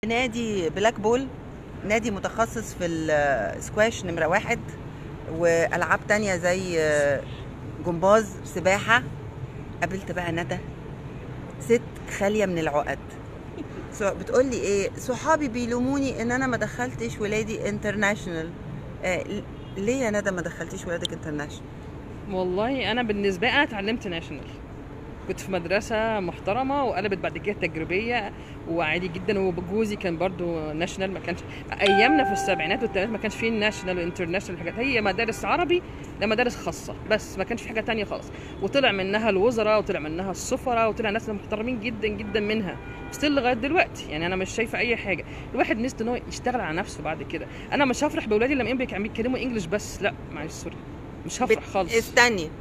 نادي بلاك بول نادي متخصص في السكواش نمرة واحد وألعاب تانية زي آه، جمباز سباحة قابلت بقى ندى ست خالية من العقد سو- بتقول لي ايه صحابي بيلوموني ان انا ما دخلتش ولادي انترناشونال آه ليه يا ندى ما دخلتيش ولادك انترناشونال والله انا بالنسبه لي انا اتعلمت ناشونال كنت في مدرسة محترمة وقلبت بعد كده تجريبية وعادي جدا وجوزي كان برضو ناشونال ما كانش ايامنا في السبعينات والثمانينات ما كانش فيه ناشونال وانترناشونال حاجات هي مدارس عربي لا مدارس خاصة بس ما كانش في حاجة تانية خالص وطلع منها الوزراء وطلع منها السفراء وطلع ناس محترمين جدا جدا منها ستيل لغايه دلوقتي يعني انا مش شايفه اي حاجه الواحد ميزته ان هو يشتغل على نفسه بعد كده انا مش هفرح باولادي لما يبقوا عم بيتكلموا انجلش بس لا معلش سوري مش هفرح خالص استني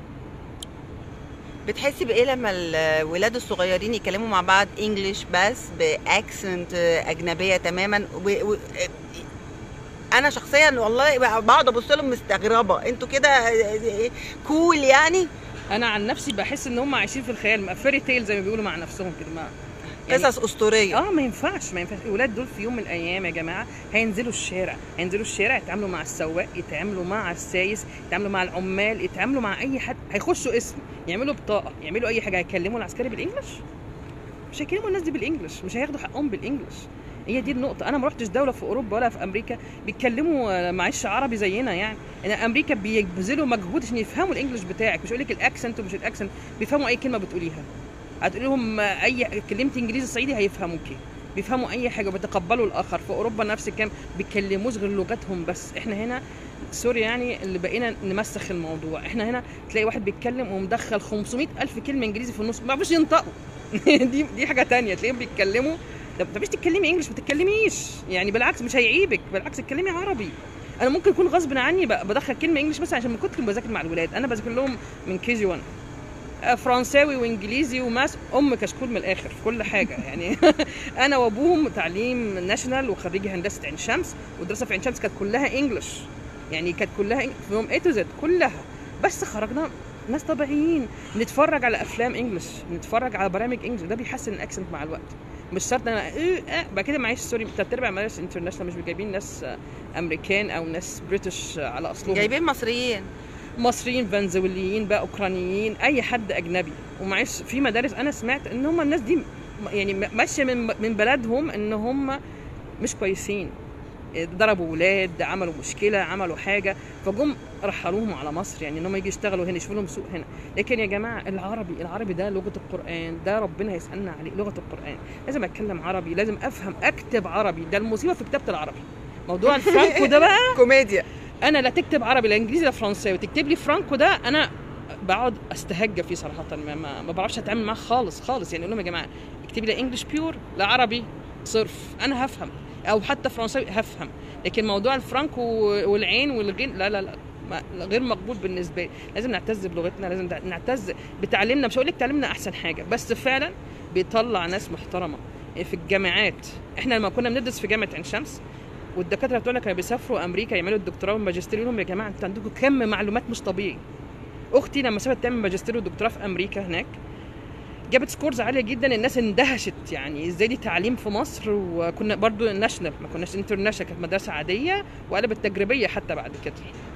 بتحسي بايه لما الولاد الصغيرين يتكلموا مع بعض انجلش بس باكسنت اجنبيه تماما و... و... انا شخصيا والله بقعد ابص لهم مستغربه انتوا كده كول يعني انا عن نفسي بحس ان هم عايشين في الخيال فيري تيل زي ما بيقولوا مع نفسهم كده ما يعني قصص اسطوريه اه ما ينفعش ما ينفعش الاولاد دول في يوم من الايام يا جماعه هينزلوا الشارع هينزلوا الشارع يتعاملوا مع السواق يتعاملوا مع السايس يتعاملوا مع العمال يتعاملوا مع اي حد هيخشوا اسم يعملوا بطاقه يعملوا اي حاجه هيكلموا العسكري بالانجلش مش هيكلموا الناس دي بالانجلش مش هياخدوا حقهم بالانجلش هي دي النقطة، أنا ما رحتش دولة في أوروبا ولا في أمريكا بيتكلموا آه، معلش عربي زينا يعني، يعني أمريكا بيبذلوا مجهود عشان يفهموا الإنجليش بتاعك، مش يقول لك الأكسنت ومش الأكسنت، بيفهموا أي كلمة بتقوليها. هتقول لهم آه، أي كلمت إنجليزي صعيدي هيفهموكي. بيفهموا أي حاجة وبيتقبلوا الآخر، في أوروبا نفس الكلام بيتكلموش غير لغتهم بس، إحنا هنا سوري يعني اللي بقينا نمسخ الموضوع، إحنا هنا تلاقي واحد بيتكلم ومدخل 500 ألف كلمة إنجليزي في النص ما بيعرفوش ينطقوا. دي دي حاجة تانية تلاقيهم بيتكلموا طب طب مش تتكلمي انجلش ما تتكلميش يعني بالعكس مش هيعيبك بالعكس اتكلمي عربي انا ممكن يكون غصب عني ب- بدخل كلمه انجلش بس عشان من كتر ما بذاكر مع الولاد انا بذاكر لهم من كي جي 1 آه، فرنساوي وانجليزي وماس ام كشكول من الاخر في كل حاجه يعني انا وابوهم تعليم ناشونال وخريجي هندسه عين شمس والدراسه في عين شمس كانت كلها انجلش يعني كانت كلها إنج- فيهم اي تو زد كلها بس خرجنا ناس طبيعيين نتفرج على افلام انجلش نتفرج على برامج انجلش ده بيحسن الاكسنت مع الوقت مش شرط انا إيه آه بعد كده معلش سوري تلات ارباع مدارس انترناشونال مش جايبين ناس آه، امريكان او ناس بريتش آه، على اصلهم جايبين مصريين مصريين فنزويليين بقى اوكرانيين اي حد اجنبي ومعلش في مدارس انا سمعت ان هم الناس دي م- يعني م- ماشيه من من بلدهم ان هم مش كويسين ضربوا ولاد عملوا مشكله عملوا حاجه فجم رحلوهم على مصر يعني ان هم يجي يشتغلوا هنا يشوفوا لهم سوق هنا لكن يا جماعه العربي العربي ده لغه القران ده ربنا هيسالنا عليه لغه القران لازم اتكلم عربي لازم افهم اكتب عربي ده المصيبه في كتابه العربي موضوع الفرانكو ده بقى كوميديا انا لا تكتب عربي لا انجليزي لا فرنساوي تكتب لي فرانكو ده انا بقعد استهجى فيه صراحه ما, ما, ما بعرفش اتعامل معاه خالص خالص يعني اقول لهم يا جماعه اكتبي لي انجلش بيور لا عربي صرف انا هفهم او حتى فرنساوي هفهم لكن موضوع الفرانكو والعين والغين لا لا لا ما غير مقبول بالنسبه لي لازم نعتز بلغتنا لازم نعتز بتعليمنا مش هقول لك تعليمنا احسن حاجه بس فعلا بيطلع ناس محترمه في الجامعات احنا لما كنا بندرس في جامعه عين شمس والدكاتره بتوعنا كانوا بيسافروا امريكا يعملوا الدكتوراه والماجستير يقول لهم يا جماعه انتوا عندكم كم معلومات مش طبيعي اختي لما سافرت تعمل ماجستير ودكتوراه في امريكا هناك جابت سكورز عاليه جدا الناس اندهشت يعني ازاي دي تعليم في مصر وكنا برضو ناشونال ما كناش انترناشونال كانت مدرسه عاديه وقلبت تجريبيه حتى بعد كده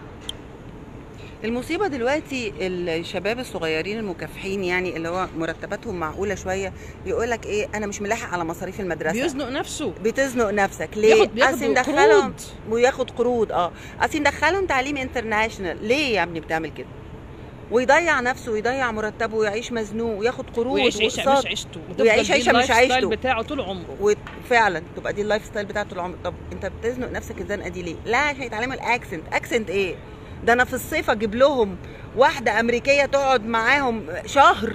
المصيبه دلوقتي الشباب الصغيرين المكافحين يعني اللي هو مرتباتهم معقوله شويه يقول لك ايه انا مش ملاحق على مصاريف المدرسه بيزنق نفسه بتزنق نفسك ليه؟ بياخد- بياخد اصل ندخلهم قروض. وياخد قروض اه اصل ندخلهم تعليم انترناشونال ليه يا ابني بتعمل كده؟ ويضيع نفسه ويضيع مرتبه ويعيش مزنوق وياخد قروض ويعيش عيشه وأقساط. مش عيشته وتفضل ويعيش دي عيشة مش اللايف ستايل عيشته. بتاعه طول عمره وفعلا تبقى دي اللايف ستايل بتاعته العمر طب انت بتزنق نفسك الزنقه دي ليه؟ لا عشان يتعلموا الاكسنت، اكسنت ايه؟ ده انا في الصيف اجيب لهم واحده امريكيه تقعد معاهم شهر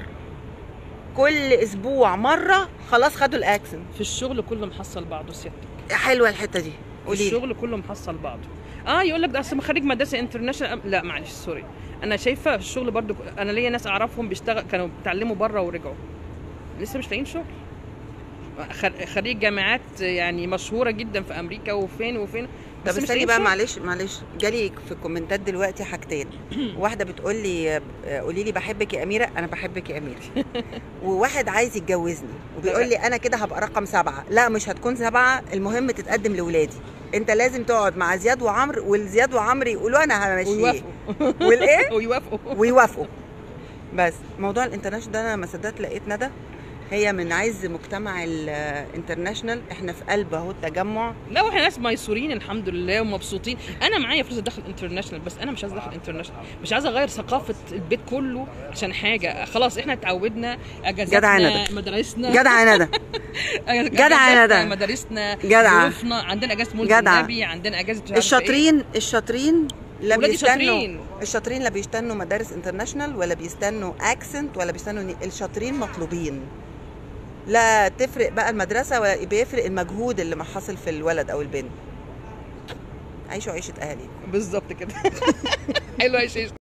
كل اسبوع مره خلاص خدوا الاكسنت في الشغل كله محصل بعضه سيادتك حلوه الحته دي في قولي لي. الشغل كله محصل بعضه اه يقول لك ده اصل خريج مدرسه انترناشونال لا معلش سوري انا شايفه الشغل برضو انا ليا ناس اعرفهم بيشتغل كانوا بيتعلموا بره ورجعوا لسه مش لاقيين شغل خر- خريج جامعات يعني مشهوره جدا في امريكا وفين وفين طب بس مش استني بقى هينفع. معلش معلش جالي في الكومنتات دلوقتي حاجتين واحده بتقول لي آه، قولي لي بحبك يا اميره انا بحبك يا اميره وواحد عايز يتجوزني وبيقول لي انا كده هبقى رقم سبعه لا مش هتكون سبعه المهم تتقدم لاولادي انت لازم تقعد مع زياد وعمرو والزياد وعمرو يقولوا انا همشيه ويوافقوا والايه ويوافقوا ويوافقوا بس موضوع الانترناشونال ده انا ما صدقت لقيت ندى هي من عز مجتمع الانترناشونال احنا في قلب اهو التجمع لا واحنا ناس ميسورين الحمد لله ومبسوطين انا معايا فلوس ادخل انترناشونال بس انا مش عايزه ادخل انترناشونال مش عايزه اغير ثقافه البيت كله عشان حاجه خلاص احنا اتعودنا اجازاتنا جدع يا ندى. مدارسنا جدع يا ندى جدع يا أجازاتنا، ندى. مدارسنا جدع. ظروفنا عندنا اجازه مولد جدع. النبي عندنا اجازه مش عارفة الشاطرين الشاطرين لا ولادي بيستنوا شاطرين. الشاطرين لا بيستنوا مدارس انترناشونال ولا بيستنوا اكسنت ولا بيستنوا ني- الشاطرين مطلوبين لا تفرق بقى المدرسه ولا بيفرق المجهود اللي حاصل في الولد او البنت عيشوا عيشه اهالي ايه بالظبط كده حلوه يا شيش